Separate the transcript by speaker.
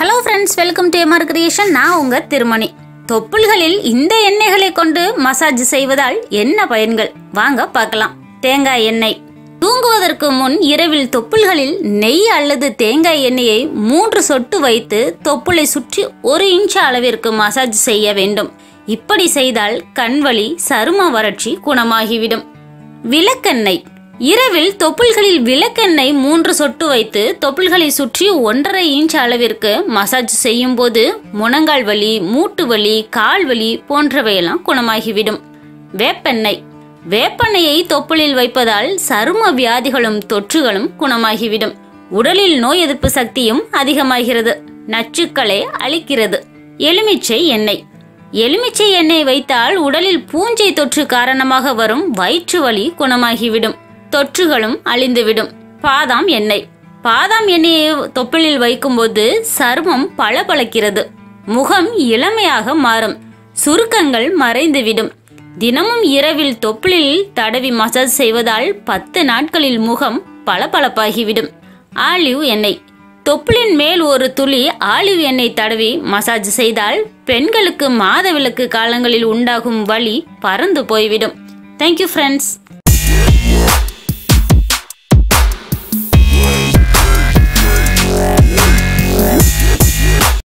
Speaker 1: hello friends welcome to MR creation நான் உங்க திருமணி தொப்புள்களில் இந்த எண்ணெய்களை கொண்டு மசாஜ் செய்வதால் என்ன பயன்கள் வாங்க பார்க்கலாம் தேங்காய் எண்ணெய் தூங்குவதற்கு முன் இரவில் தொப்புள்களில் நெய் அல்லது தேங்காய் எண்ணெயை மூன்று சொட்டு வைத்து தொப்புளை சுற்றி ஒரு இன்ச் அளவிற்கு மசாஜ் செய்ய வேண்டும் இப்படி செய்தால் கண்வலி சரும வறட்சி குணமாகிவிடும் விளக்கெண்ணெய் இரவில் தொப்புள்களில் விளக்கெண்ணெய் மூன்று சொட்டு வைத்து தொப்புள்களை சுற்றி ஒன்றரை இன்ச் அளவிற்கு மசாஜ் செய்யும் போது முழங்கால் வலி மூட்டு வலி கால் வலி போன்றவையெல்லாம் குணமாகிவிடும் வேப்பெண்ணெய் வேப்பெண்ணெயை தொப்புளில் வைப்பதால் சரும வியாதிகளும் தொற்றுகளும் குணமாகிவிடும் உடலில் நோய் எதிர்ப்பு சக்தியும் அதிகமாகிறது நச்சுக்களை அழிக்கிறது எலுமிச்சை எண்ணெய் எலுமிச்சை எண்ணெய் வைத்தால் உடலில் பூஞ்சை தொற்று காரணமாக வரும் வயிற்று வலி குணமாகிவிடும் தொற்றுகளும் அழிந்துவிடும் பாதாம் எண்ணெய் பாதாம் எண்ணெயை தொப்புளில் வைக்கும்போது சருமம் பளபளக்கிறது முகம் இளமையாக மாறும் சுருக்கங்கள் மறைந்துவிடும் தினமும் இரவில் தொப்புளில் தடவி மசாஜ் செய்வதால் பத்து நாட்களில் முகம் பளபளப்பாகிவிடும் ஆலிவ் எண்ணெய் தொப்புளின் மேல் ஒரு துளி ஆலிவ் எண்ணெய் தடவி மசாஜ் செய்தால் பெண்களுக்கு மாதவிலக்கு காலங்களில் உண்டாகும் வலி பறந்து போய்விடும் தேங்க்யூ ஃப்ரெண்ட்ஸ்